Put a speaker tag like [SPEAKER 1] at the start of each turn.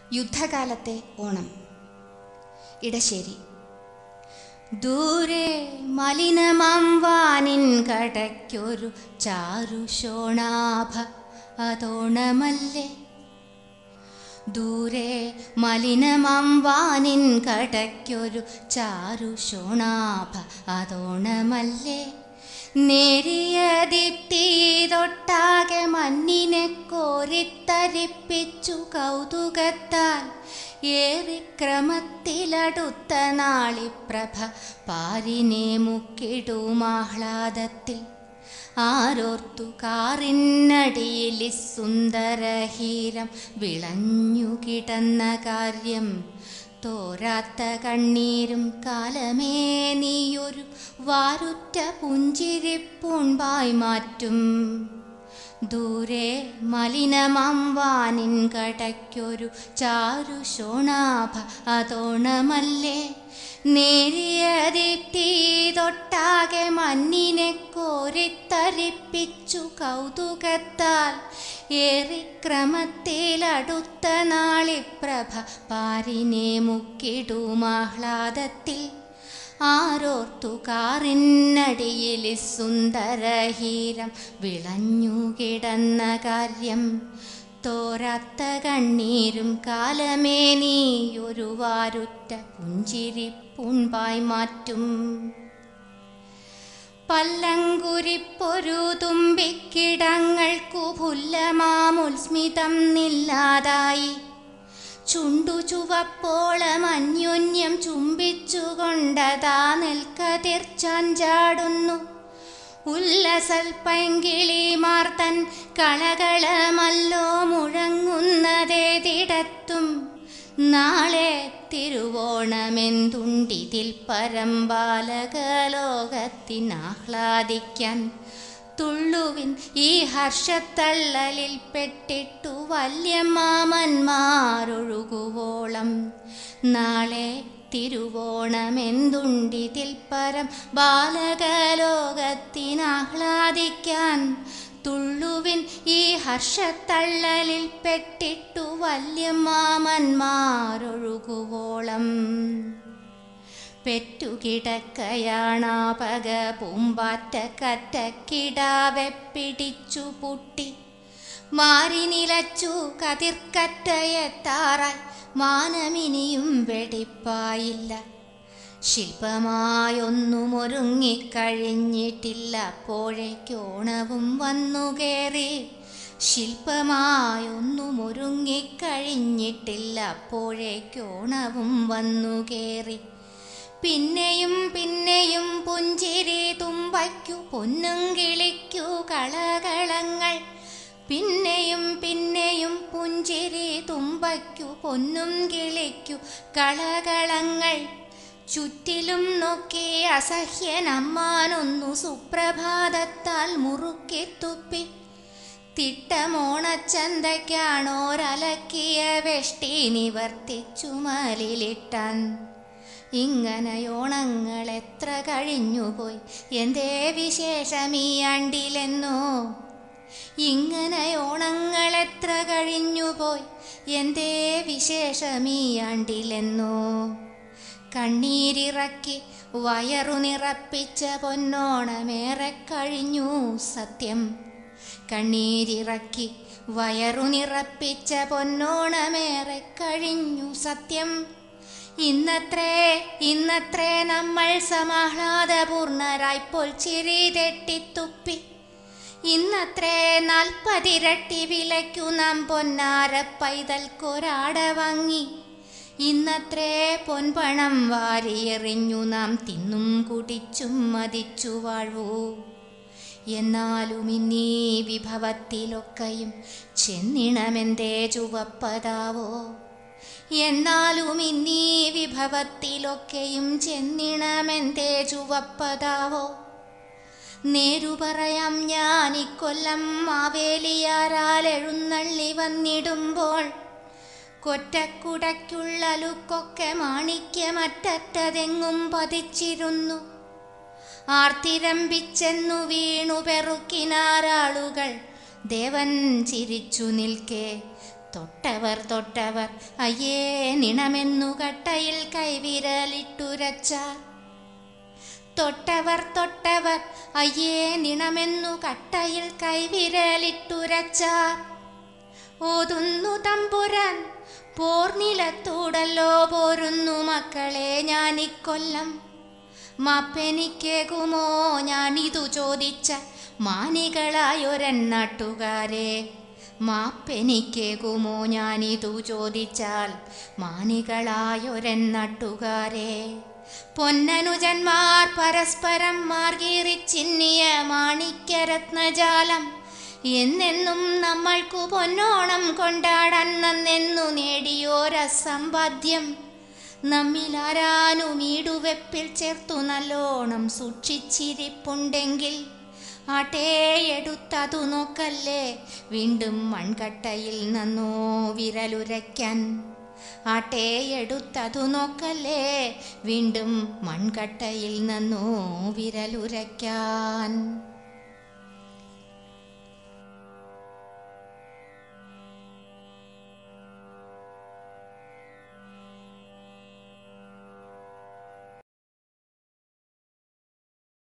[SPEAKER 1] യുദ്ധകാലത്തെ ഓണം ഇടശ്ശേരി ദൂരെ മലിനമാം വാനിൻ കടയ്ക്കൊരു ചാരു ശോണാഭ അതോണമല്ലേ ദൂരെ മലിനമാം വാനിൻ കടയ്ക്കൊരു ചാരു ശോണാഭ അതോണമല്ലേ നേരിയ ദീപ്തി തൊട്ടാകെ മഞ്ഞിനെ കോരിത്തരിപ്പിച്ചു കൗതുകത്താൽ ഏറിക്രമത്തിലടുത്ത നാളിപ്രഭ പാരിനെ മുക്കിടുമാഹ്ലാദത്തിൽ ആരോർത്തു കാറിനടിയിൽ സുന്ദരഹീരം വിളഞ്ഞു കിടന്ന കാര്യം തോരാത്ത കണ്ണീരും കാലമേ നീയൊരു വാരുറ്റ പുഞ്ചിരിപ്പുൺപായി മാറ്റും ദൂരെ മലിനമാം വാനിൻ കടയ്ക്കൊരു ചാരു ശോണാഭ അതോണമല്ലേ നേരിയ ദീപ്തി തൊട്ടാകെ മഞ്ഞിനെ കോരിത്തരിപ്പിച്ചു കൗതുകത്താൽ ഏറിക്രമത്തിലടുത്ത നാളിപ്രഭ പാരിനെ മുക്കിടുമാഹ്ലാദത്തിൽ ആരോർത്തു കാറിനടിയിൽ സുന്ദരഹീരം വിളഞ്ഞു കിടന്ന കാര്യം തോരാത്ത കണ്ണീരും കാലമേ നീ ഒരു വാരുറ്റ പുഞ്ചിരിപ്പുൺപായി മാറ്റും പല്ലങ്കുരിപ്പൊരു തുമ്പിക്കിടങ്ങൾക്കു പുല്ലമാമുൽസ്മിതം നില്ലാതായി ചുണ്ടു ചുവപ്പോളം അന്യോന്യം ചുംബിച്ചുകൊണ്ടതാ നെൽക്കതിർ ചാഞ്ചാടുന്നു ഉല്ലസൽപ്പൈങ്കിളിമാർ തൻ കളകളമല്ലോ മുഴങ്ങുന്നതേതിടത്തും നാളെ തിരുവോണമെന്തുണ്ടിതിൽ പരമ്പാലകലോകത്തിനാഹ്ലാദിക്കാൻ തുള്ളുവിൻ ഈ ഹർഷത്തള്ളലിൽ പെട്ടിട്ടു വല്യമാമന്മാരൊഴുകുവോളം നാളെ തിരുവോണമെന്തുണ്ടിതിൽ പരം ബാലകലോകത്തിനാഹ്ലാദിക്കാൻ തുള്ളുവിൻ ഈ ഹർഷത്തള്ളലിൽ പെട്ടിട്ടു വല്യമാമന്മാരൊഴുകുവോളം പെറ്റുകിടക്കയാണാപക പൂമ്പാറ്റ കറ്റക്കിടാവെ പിടിച്ചു പൊട്ടി മാറിനിലച്ചു കതിർക്കറ്റയെത്താറായി മാനമിനിയും വെടിപ്പായില്ല ശില്പമായൊന്നും ഒരുങ്ങിക്കഴിഞ്ഞിട്ടില്ല അപ്പോഴേക്കോണവും വന്നു കയറി ശില്പമായൊന്നും ഒരുങ്ങിക്കഴിഞ്ഞിട്ടില്ല അപ്പോഴേക്കോണവും വന്നു കയറി പിന്നെയും പിന്നെയും പുഞ്ചിരി തുമ്പയ്ക്കു പൊന്നും കിളിക്കു കളകളങ്ങൾ പിന്നെയും പിന്നെയും പുഞ്ചിരി തുമ്പയ്ക്കു പൊന്നും കിളിക്കു കളകളങ്ങൾ ചുറ്റിലും നോക്കി അസഹ്യനമ്മാനൊന്നു സുപ്രഭാതത്താൽ മുറുക്കി തുപ്പി തിട്ടമോണച്ചന്തയ്ക്കാണോരലക്കിയ വെഷ്ടി നിവർത്തിച്ചു മലിലിട്ടാൻ ഇങ്ങനെയോണങ്ങൾ എത്ര കഴിഞ്ഞുപോയി എന്തേ വിശേഷമീ ആണ്ടിലെന്നോ ഇങ്ങനെയോണങ്ങൾ എത്ര കഴിഞ്ഞുപോയി എന്തേ വിശേഷമീ ആണ്ടിലെന്നോ കണ്ണീരിറക്കി വയറു നിറപ്പിച്ച പൊന്നോണമേറെ കഴിഞ്ഞു സത്യം കണ്ണീരിറക്കി വയറു നിറപ്പിച്ച പൊന്നോണമേറെ കഴിഞ്ഞു സത്യം ഇന്നത്രേ ഇന്നത്രേ നമ്മൾ സമാഹ്ലാദപൂർണരായി പൊൽച്ചിരി തെട്ടിത്തുപ്പി ഇന്നത്രേ നാൽപ്പതിരട്ടി വിലയ്ക്കു നാം പൊന്നാര പൈതൽക്കൊരാട വാങ്ങി ഇന്നത്രേ പൊൻപണം വാരിയെറിഞ്ഞു നാം തിന്നും കുടിച്ചും മതിച്ചു വാഴൂ എന്നാലും ഇന്നീ വിഭവത്തിലൊക്കെയും ചെന്നിണമെന്തേ ചുവപ്പതാവോ എന്നാലും ഇന്നീ വിഭവത്തിലൊക്കെയും ചെന്നിണമെന്തേ ചുവപ്പതാവോ നേരു പറയാം ഞാൻ ഇക്കൊല്ലം മാവേലിയാരാൽ എഴുന്നള്ളി വന്നിടുമ്പോൾ കൊറ്റക്കുടയ്ക്കുള്ള ലുക്കൊക്കെ മാണിക്യമറ്ററ്റതെങ്ങും പതിച്ചിരുന്നു ആർത്തിരമ്പിച്ചെന്നു വീണു പെറുക്കിനാരാളുകൾ ദേവൻ ചിരിച്ചു നിൽക്കെ തൊട്ടവർ തൊട്ടവർ അയ്യേ നിണമെന്നു കട്ടയിൽ കൈവിരലിട്ടുരച്ചാർ തൊട്ടവർ തൊട്ടവർ അയ്യേ നിണമെന്നു കട്ടയിൽ കൈവിരലിട്ടുരച്ചാർ ഓതുന്നു തമ്പുരാൻ പോർനിലത്തൂടല്ലോ പോരുന്നു മക്കളെ ഞാനിക്കൊല്ലം മാപ്പെനിക്കേകുമോ ഞാനിതു ചോദിച്ച മാനികളായൊരെണ്ണാട്ടുകാരെ മാപ്പെനിക്കേകുമോ ഞാനിതു ചോദിച്ചാൽ മാനികളായൊരെണ്ണാട്ടുകാരെ പൊന്നനുജന്മാർ പരസ്പരം മാർഗീറിച്ചിന്നിയ മാണിക്യരത്നജാലം എന്നെന്നും നമ്മൾക്കു പൊന്നോണം കൊണ്ടാടാൻ നന്നെന്നു നേടിയോരസമ്പാദ്യം നമ്മിലാരാനും ഈടുവെപ്പിൽ ചേർത്തു നല്ലോണം സൂക്ഷിച്ചിരിപ്പുണ്ടെങ്കിൽ ആട്ടേ എടുത്തതു നോക്കല്ലേ വീണ്ടും മൺകട്ടയിൽ നന്നോ വിരലുരയ്ക്കാൻ ആട്ടേ എടുത്തതു നോക്കല്ലേ വീണ്ടും മൺകട്ടയിൽ നന്നോ വിരലുരയ്ക്കാൻ